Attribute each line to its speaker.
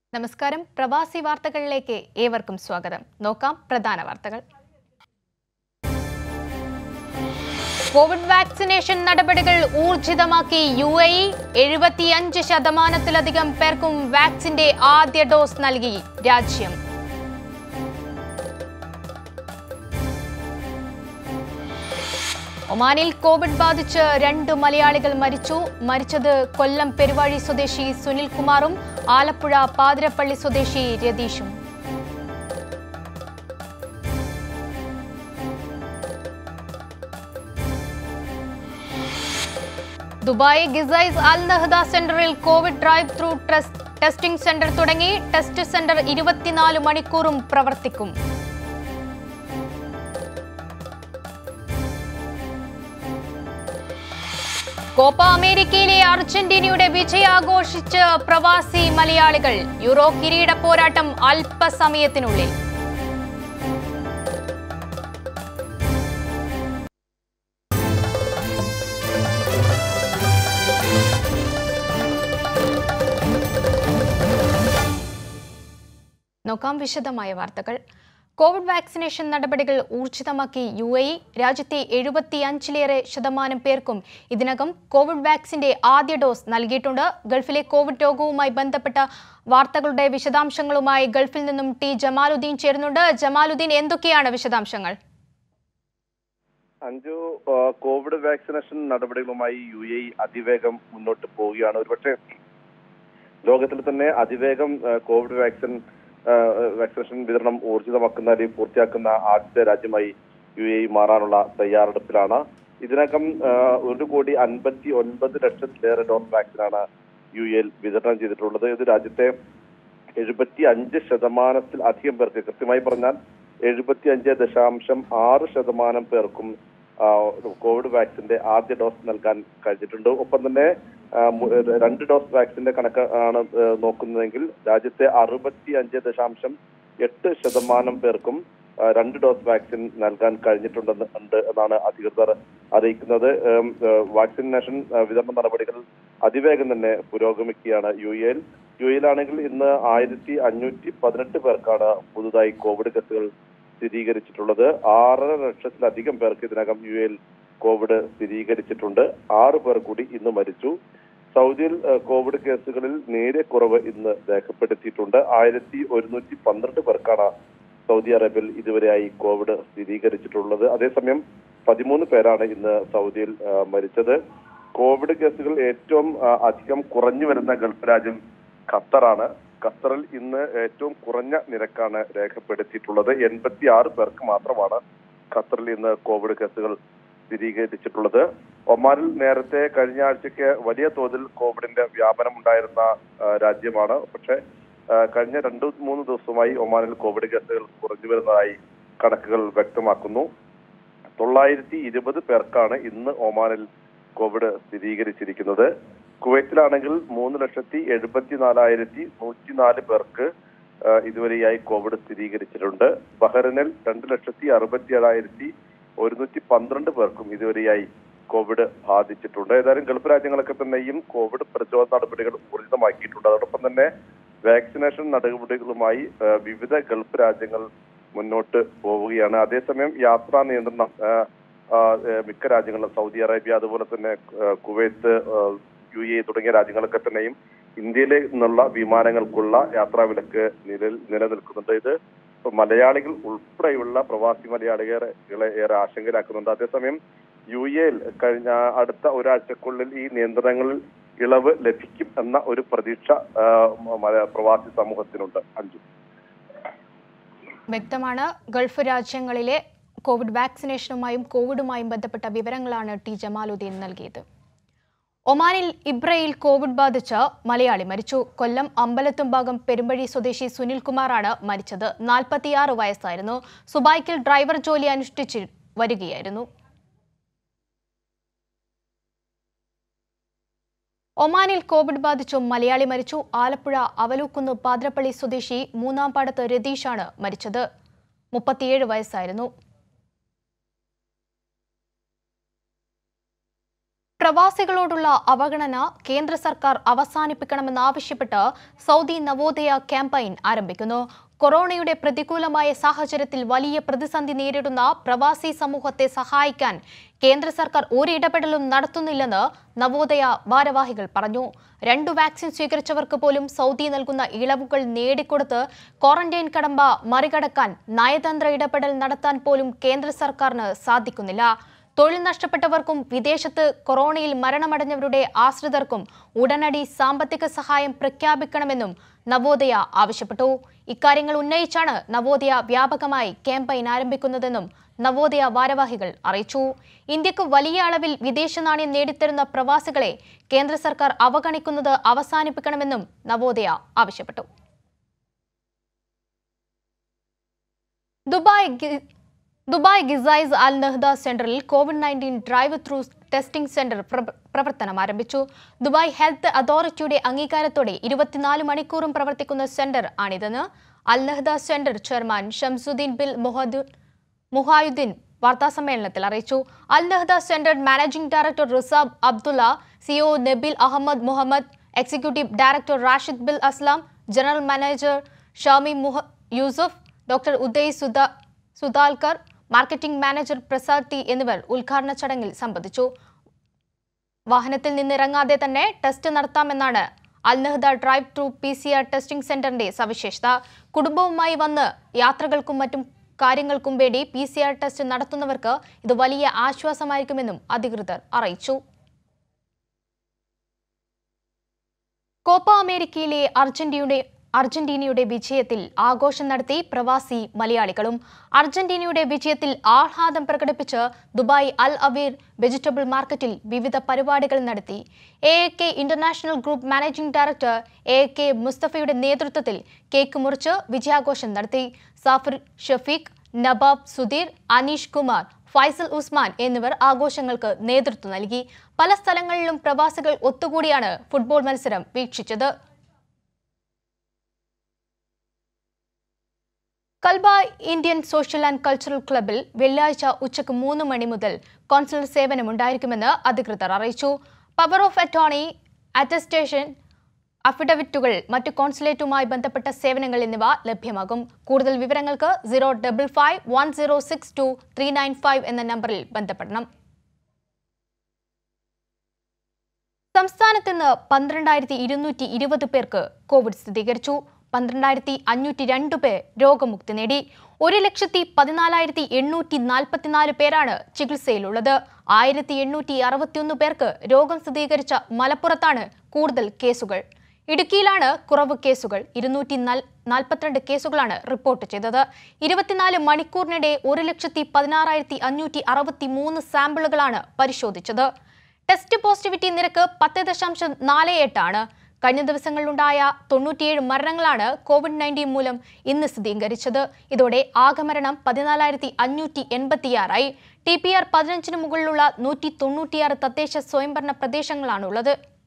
Speaker 1: നമസ്കാരം പ്രവാസി വാർത്തകളിലേക്ക് ഏവർക്കും സ്വാഗതം നോക്കാം പ്രധാന വാർത്തകൾ കോവിഡ് വാക്സിനേഷൻ നടപടികൾ ഊർജിതമാക്കി യു എ ഇ എഴുപത്തിയഞ്ച് ശതമാനത്തിലധികം പേർക്കും വാക്സിന്റെ ആദ്യ ഡോസ് നൽകി രാജ്യം ഒമാനിൽ കോവിഡ് ബാധിച്ച് രണ്ട് മലയാളികൾ മരിച്ചു മരിച്ചത് കൊല്ലം പെരുവാഴി സ്വദേശി സുനിൽ കുമാറും ആലപ്പുഴ പാതിരപ്പള്ളി സ്വദേശി രതീഷും ദുബായ് ഗിസൈസ് അൽ നഹദ സെന്ററിൽ covid drive through testing centre തുടങ്ങി ടെസ്റ്റ് സെന്റർ ഇരുപത്തിനാല് മണിക്കൂറും പ്രവർത്തിക്കും കോപ്പ അമേരിക്കയിലെ അർജന്റീനയുടെ വിജയാഘോഷിച്ച് പ്രവാസി മലയാളികൾ യൂറോ കിരീട പോരാട്ടം അല്പസമയത്തിനുള്ളിൽ നോക്കാം വിശദമായ വാർത്തകൾ കോവിഡ് വാക്സിനേഷൻ നടപടികൾ ഊർജിതമാക്കി യു എ ഇ രാജ്യത്തെ എഴുപത്തിയഞ്ചിലേറെ ശതമാനം പേർക്കും ഇതിനകം കോവിഡ് വാക്സിന്റെ ആദ്യ ഡോസ് നൽകിയിട്ടുണ്ട് ഗൾഫിലെ കോവിഡ് രോഗവുമായി ബന്ധപ്പെട്ട വാർത്തകളുടെ വിശദാംശങ്ങളുമായി ഗൾഫിൽ നിന്നും ടി ജമാലുദ്ദീൻ ചേരുന്നുണ്ട് ജമാലുദ്ദീൻ എന്തൊക്കെയാണ് വിശദാംശങ്ങൾ
Speaker 2: അഞ്ചു ആ, കോവിഡ് വാക്സിനേഷൻ നടപടികളുമായി യു എ ഇ അതിവേഗം മുന്നോട്ട് പോവുകയാണ് ഒരുപക്ഷെ ലോകത്തിൽ തന്നെ അതിവേഗം ആ, കോവിഡ് വാക്സിൻ ആ, വാക്സിനേഷൻ വിതരണം ഊർജിതമാക്കുന്ന അല്ലെങ്കിൽ പൂർത്തിയാക്കുന്ന ആദ്യത്തെ രാജ്യമായി യു എ ഇ മാറാനുള്ള തയ്യാറെടുപ്പിലാണ് ഇതിനകം ആ, ഒരു കോടി അൻപത്തി ഒൻപത് ലക്ഷത്തിലേറെ ഡോസ് വാക്സിനാണ് യു എയിൽ വിതരണം ചെയ്തിട്ടുള്ളത് ഇത് രാജ്യത്തെ എഴുപത്തി അഞ്ച് ശതമാനത്തിൽ അധികം പേർക്ക് കൃത്യമായി പറഞ്ഞാൽ എഴുപത്തി അഞ്ച് ദശാംശം ആറ് ശതമാനം പേർക്കും ആ, കോവിഡ് വാക്സിന്റെ ആദ്യ ഡോസ് നൽകാൻ കഴിഞ്ഞിട്ടുണ്ട് ഒപ്പം തന്നെ ആ, മു- രണ്ട് ഡോസ് വാക്സിന്റെ കണക്ക് ആണ് ഏ, നോക്കുന്നതെങ്കിൽ രാജ്യത്തെ അറുപത്തി അഞ്ച് ദശാംശം എട്ട് ശതമാനം പേർക്കും ആ, രണ്ട് ഡോസ് വാക്സിൻ നൽകാൻ കഴിഞ്ഞിട്ടുണ്ടെന്ന് ഉണ്ട് എന്നാണ് അധികൃതർ അറിയിക്കുന്നത് ഏം, ഏ, വാക്സിനേഷൻ ആ, വിതരണ നടപടികൾ അതിവേഗം തന്നെ പുരോഗമിക്കുകയാണ് യു എയിൽ യു എയിലാണെങ്കിൽ ഇന്ന് ആയിരത്തി അഞ്ഞൂറ്റി പതിനെട്ട് പേർക്കാണ് പുതുതായി കോവിഡ് കേസുകൾ സ്ഥിരീകരിച്ചിട്ടുള്ളത് ആറര ലക്ഷത്തിലധികം പേർക്ക് ഇതിനകം യു എയിൽ കോവിഡ് സ്ഥിരീകരിച്ചിട്ടുണ്ട് ആറ് പേർ കൂടി ഇന്ന് മരിച്ചു സൗദിയിൽ ഏഹ്, കോവിഡ് കേസുകളിൽ നേരിയ കുറവ് ഇന്ന് രേഖപ്പെടുത്തിയിട്ടുണ്ട് ആയിരത്തി ഒരുന്നൂറ്റി പന്ത്രണ്ട് പേർക്കാണ് സൗദി അറേബ്യയിൽ ഇതുവരെയായി കോവിഡ് സ്ഥിരീകരിച്ചിട്ടുള്ളത് അതേസമയം പതിമൂന്ന് പേരാണ് ഇന്ന് സൗദിയിൽ ഏഹ്, മരിച്ചത് കോവിഡ് കേസുകൾ ഏറ്റവും ആ, അധികം കുറഞ്ഞു വരുന്ന ഗൾഫ് രാജ്യം ഖത്തറാണ് ഖത്തറിൽ ഇന്ന് ഏറ്റവും കുറഞ്ഞ നിരക്കാണ് രേഖപ്പെടുത്തിയിട്ടുള്ളത് എൺപത്തി ആറ് പേർക്ക് മാത്രമാണ് ഖത്തറിൽ ഇന്ന് കോവിഡ് കേസുകൾ സ്ഥിരീകരിച്ചിട്ടുള്ളത് ഒമാനിൽ നേരത്തെ കഴിഞ്ഞ ആഴ്ചയ്ക്ക് വലിയ തോതിൽ കോവിഡിന്റെ വ്യാപനം ഉണ്ടായിരുന്ന ആ, രാജ്യമാണ് പക്ഷെ ആ, കഴിഞ്ഞ രണ്ടു മൂന്ന് ദിവസമായി ഒമാനിൽ കോവിഡ് കേസുകൾ കുറഞ്ഞു വരുന്നതായി കണക്കുകൾ വ്യക്തമാക്കുന്നു തൊള്ളായിരത്തി ഇരുപത് പേർക്കാണ് ഇന്ന് ഒമാനിൽ കോവിഡ് സ്ഥിരീകരിച്ചിരിക്കുന്നത് കുവൈറ്റിലാണെങ്കിൽ മൂന്ന് ലക്ഷത്തി എഴുപത്തി നാലായിരത്തി നൂറ്റി നാല് പേർക്ക് ആ, ഇതുവരെയായി കോവിഡ് സ്ഥിരീകരിച്ചിട്ടുണ്ട് ബഹ്റിനിൽ രണ്ട് ലക്ഷത്തി അറുപത്തി ഏഴായിരത്തി ഒരുന്നൂറ്റി പന്ത്രണ്ട് പേർക്കും ഇതുവരെയായി കോവിഡ് ബാധിച്ചിട്ടുണ്ട് ഏതായാലും ഗൾഫ് രാജ്യങ്ങളൊക്കെ തന്നെയും കോവിഡ് പ്രതിരോധ നടപടികൾ ഊർജിതമാക്കിയിട്ടുണ്ട് അതോടൊപ്പം തന്നെ വാക്സിനേഷൻ നടപടികളുമായി ആ, വിവിധ ഗൾഫ് രാജ്യങ്ങൾ മുന്നോട്ട് പോവുകയാണ് അതേസമയം യാത്രാ നിയന്ത്രണം ആ, ആ, ഏ, മിക്ക രാജ്യങ്ങളും സൗദി അറേബ്യ അതുപോലെ തന്നെ ആ, കുവൈത്ത് ആ, യു എ തുടങ്ങിയ രാജ്യങ്ങളൊക്കെ തന്നെയും ഇന്ത്യയിൽ നിന്നുള്ള വിമാനങ്ങൾക്കുള്ള യാത്രാ വിലക്ക് നിലൽ നിലനിൽക്കുന്നുണ്ട് ഇത് ഇപ്പൊ മലയാളികൾ ഉൾപ്പെടെയുള്ള പ്രവാസി മലയാളികളെ ഏറെ ആശങ്കയിലാക്കുന്നുണ്ട് അതേസമയം യു എയിൽ കഴിഞ്ഞ അടുത്ത ഒരാഴ്ചക്കുള്ളിൽ ഈ നിയന്ത്രണങ്ങളിൽ ഇളവ് ലഭിക്കും എന്ന ഒരു പ്രതീക്ഷ ആ, മല- പ്രവാസി സമൂഹത്തിനുണ്ട് അഞ്ചു
Speaker 1: വ്യക്തമാണ് ഗൾഫ് രാജ്യങ്ങളിലെ കോവിഡ് വാക്സിനേഷനുമായും കോവിഡുമായും ബന്ധപ്പെട്ട വിവരങ്ങളാണ് ടി ജമാലുദ്ദീൻ നൽകിയത് ഒമാനിൽ ഇബ്രയിൽ കോവിഡ് ബാധിച്ച് മലയാളി മരിച്ചു കൊല്ലം അമ്പലത്തുംഭാഗം പെരുമ്പഴി സ്വദേശി സുനിൽ കുമാറാണ് മരിച്ചത് നാൽപ്പത്തിയാറ് വയസ്സായിരുന്നു സുബൈക്കിൽ ഡ്രൈവർ ജോലി അനുഷ്ഠിച്ച് വരികയായിരുന്നു ഒമാനിൽ കോവിഡ് ബാധിച്ചു മലയാളി മരിച്ചു ആലപ്പുഴ അവലൂക്കുന്ന് പാതിരപ്പള്ളി സ്വദേശി മൂന്നാം പാടത്ത് രതീഷാണ് മരിച്ചത് മുപ്പത്തിയേഴ് വയസ്സായിരുന്നു പ്രവാസികളോടുള്ള അവഗണന കേന്ദ്ര സർക്കാർ അവസാനിപ്പിക്കണമെന്നാവശ്യപ്പെട്ട് സൗദി നവോദയ ക്യാമ്പയിൻ ആരംഭിക്കുന്നു കൊറോണയുടെ പ്രതികൂലമായ സാഹചര്യത്തിൽ വലിയ പ്രതിസന്ധി നേരിടുന്ന പ്രവാസി സമൂഹത്തെ സഹായിക്കാൻ കേന്ദ്ര സർക്കാർ ഒരിടപെടലും നടത്തുന്നില്ലെന്ന് നവോദയ ഭാരവാഹികൾ പറഞ്ഞു രണ്ടു വാക്സിൻ സ്വീകരിച്ചവർക്ക് പോലും സൗദി നൽകുന്ന ഇളവുകൾ നേടിക്കൊടുത്ത് ക്വാറന്റൈൻ കടമ്പ മറികടക്കാൻ നയതന്ത്ര ഇടപെടൽ നടത്താൻ പോലും കേന്ദ്ര സർക്കാരിന് സാധിക്കുന്നില്ല തൊഴിൽ നഷ്ടപ്പെട്ടവർക്കും വിദേശത്ത് കൊറോണയിൽ മരണമടഞ്ഞവരുടെ ആശ്രിതർക്കും ഉടനടി സാമ്പത്തിക സഹായം പ്രഖ്യാപിക്കണമെന്നും നവോദയ ആവശ്യപ്പെട്ടു ഇക്കാര്യങ്ങൾ ഉന്നയിച്ചാണ് നവോദയ വ്യാപകമായി ക്യാമ്പയിൻ ആരംഭിക്കുന്നതെന്നും നവോദയ ഭാരവാഹികൾ അറിയിച്ചു ഇന്ത്യക്ക് വലിയ അളവിൽ വിദേശ നാണ്യം നേടിത്തരുന്ന പ്രവാസികളെ കേന്ദ്ര സർക്കാർ അവഗണിക്കുന്നത് അവസാനിപ്പിക്കണമെന്നും നവോദയ ആവശ്യപ്പെട്ടു ദുബായ് ഗി- ദുബായ് ഗിസൈസ് അൽ നഹ്ദ സെന്ററിൽ COVID nineteen drive through testing centre പ്ര- പ്രവർത്തനം ആരംഭിച്ചു ദുബായ് ഹെൽത്ത് അതോറിറ്റിയുടെ അംഗീകാരത്തോടെ ഇരുപത്തിനാല് മണിക്കൂറും പ്രവർത്തിക്കുന്ന സെന്റർ ആണിതെന്ന് Al Nahda centre chairman Shamsuddin ബിൽ മുഹദു മുഹായുദ്ദീൻ വാർത്താസമ്മേളനത്തിൽ അറിയിച്ചു Al Nahda centre managing director Rizab Abdulla CEO Nabeel Ahmed Mohammed executive director Rashid ബിൽ അസ്ലാം ജനറൽ മാനേജർ ഷാമി മുഹ Yusuf doctor Uday Sudha Sutalkar marketing manager Prasad T എന്നിവർ ഉദ്ഘാടന ചടങ്ങിൽ സംബന്ധിച്ചു വാഹനത്തിൽ നിന്നിറങ്ങാതെ തന്നെ ടെസ്റ്റ് നടത്താമെന്നാണ് Al Nahda drive through P C R testing സെന്ററിന്റെ സവിശേഷത കുടുംബവുമായി വന്ന് യാത്രകൾക്കും മറ്റും കാര്യങ്ങൾക്കും വേണ്ടി പി സി ആർ ടെസ്റ്റ് നടത്തുന്നവർക്ക് ഇത് വലിയ ആശ്വാസമായിരിക്കുമെന്നും അധികൃതർ അറിയിച്ചു കോപ്പ അമേരിക്കയിലെ അർജന്റീനയുടെ അർജന്റീനയുടെ വിജയത്തിൽ ആഘോഷം നടത്തി പ്രവാസി മലയാളികളും അർജന്റീനയുടെ വിജയത്തിൽ ആഹ്ലാദം പ്രകടിപ്പിച്ച് ദുബായ് അൽ അവീർ വെജിറ്റബിൾ മാർക്കറ്റിൽ വിവിധ പരിപാടികൾ നടത്തി A A K international group managing director A A K മുസ്തഫയുടെ നേതൃത്വത്തിൽ കേക്ക് മുറിച്ച് വിജയാഘോഷം നടത്തി സാഫിർ ഷഫീഖ് നവാബ് സുധീർ അനീഷ് കുമാർ ഫൈസൽ ഉസ്മാൻ എന്നിവർ ആഘോഷങ്ങൾക്ക് നേതൃത്വം നൽകി പല സ്ഥലങ്ങളിലും പ്രവാസികൾ ഒത്തുകൂടിയാണ് ഫുട്ബോൾ മത്സരം വീക്ഷിച്ചത് Kalba Indian social and cultural ക്ലബിൽ വെള്ളിയാഴ്ച ഉച്ചയ്ക്ക് മൂന്ന് മണി മുതൽ കോൺസുലർ സേവനമുണ്ടായിരിക്കുമെന്ന് അധികൃതർ അറിയിച്ചു പവർ ഓഫ് അറ്റോർണി അറ്റസ്റ്റേഷൻ അഫിഡവിറ്റുകൾ മറ്റ് കോൺസുലേറ്റുമായി ബന്ധപ്പെട്ട സേവനങ്ങൾ എന്നിവ ലഭ്യമാകും കൂടുതൽ വിവരങ്ങൾക്ക് zero double five one zero six two three nine five എന്ന നമ്പറിൽ ബന്ധപ്പെടണം സംസ്ഥാനത്ത് ഇന്ന് പന്ത്രണ്ടായിരത്തി ഇരുന്നൂറ്റി ഇരുപത് പേർക്ക് കോവിഡ് സ്ഥിരീകരിച്ചു പന്ത്രണ്ടായിരത്തി അഞ്ഞൂറ്റി രണ്ട് പേർ രോഗമുക്തി നേടി ഒരു ലക്ഷത്തി പതിനാലായിരത്തി എണ്ണൂറ്റി നാൽപ്പത്തിനാല് പേരാണ് ചികിത്സയിലുള്ളത് ആയിരത്തി എണ്ണൂറ്റി അറുപത്തിയൊന്ന് പേർക്ക് രോഗം സ്ഥിരീകരിച്ച മലപ്പുറത്താണ് കൂടുതൽ കേസുകൾ ഇടുക്കിയിലാണ് കുറവ് കേസുകൾ ഇരുന്നൂറ്റി നാൽപ്പത്തിരണ്ട് കേസുകളാണ് റിപ്പോർട്ട് ചെയ്തത് ഇരുപത്തിനാല് മണിക്കൂറിനിടെ ഒരു ലക്ഷത്തി പതിനാറായിരത്തി അഞ്ഞൂറ്റി അറുപത്തി മൂന്ന് സാമ്പിളുകളാണ് പരിശോധിച്ചത് ടെസ്റ്റ് പോസിറ്റിവിറ്റി നിരക്ക് പത്ത് ദശാംശം നാല് എട്ടാണ് കഴിഞ്ഞ ദിവസങ്ങളിലുണ്ടായ തൊണ്ണൂറ്റിയേഴ് മരണങ്ങളാണ് കോവിഡ് നയൻറ്റീൻ മൂലം ഇന്ന് സ്ഥിരീകരിച്ചത് ഇതോടെ ആകെ മരണം പതിനാലായിരത്തി അഞ്ഞൂറ്റി എൺപത്തിയാറായി ടി പി ആർ പതിനഞ്ചിന് മുകളിലുള്ള നൂറ്റി തൊണ്ണൂറ്റിയാറ് തദ്ദേശ സ്വയംഭരണ പ്രദേശങ്ങളാണുള്ളത്